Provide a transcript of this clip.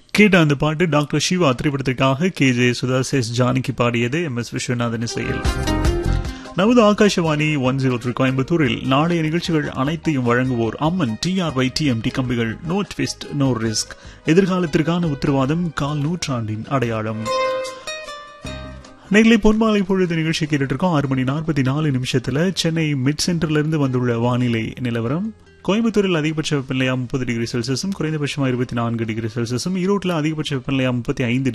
கேட்ட அந்த பாட்டு டாக்டர் சிவா திரைப்படத்திற்காக K J Yesudas S Janaki பாடியது எம் எஸ் விஸ்வநாதன் இசையில் நமது ஆகாஷவாணி ஒன் ஜீரோ த்ரீ கோயம்புத்தூரில் நாளைய நிகழ்ச்சிகள் அனைத்தையும் வழங்குவோர் அம்மன் டிஆர்ஒய் டிஎம்டி கம்பிகள் நோ ட்விஸ்ட் நோ ரிஸ்க் எதிர்காலத்திற்கான உத்தரவாதம் கால் நூற்றாண்டின் அடையாளம் நெல்லை பொன்மாலை பொழுது நிகழ்ச்சி கேட்டுட்டு இருக்கோம் ஆறு மணி நாற்பத்தி நாலு நிமிஷத்துல சென்னை மிட் சென்டர்ல இருந்து வந்துள்ள வானிலை நிலவரம் கோயம்புத்தூரில் அதிகபட்ச வெப்பநிலையா முப்பது டிகிரி செல்சியஸும் குறைந்தபட்சமா இருபத்தி நான்கு டிகிரி செல்சியஸும் ஈரோட்டில் அதிகபட்ச வெப்பநிலையா முப்பத்தி ஐந்து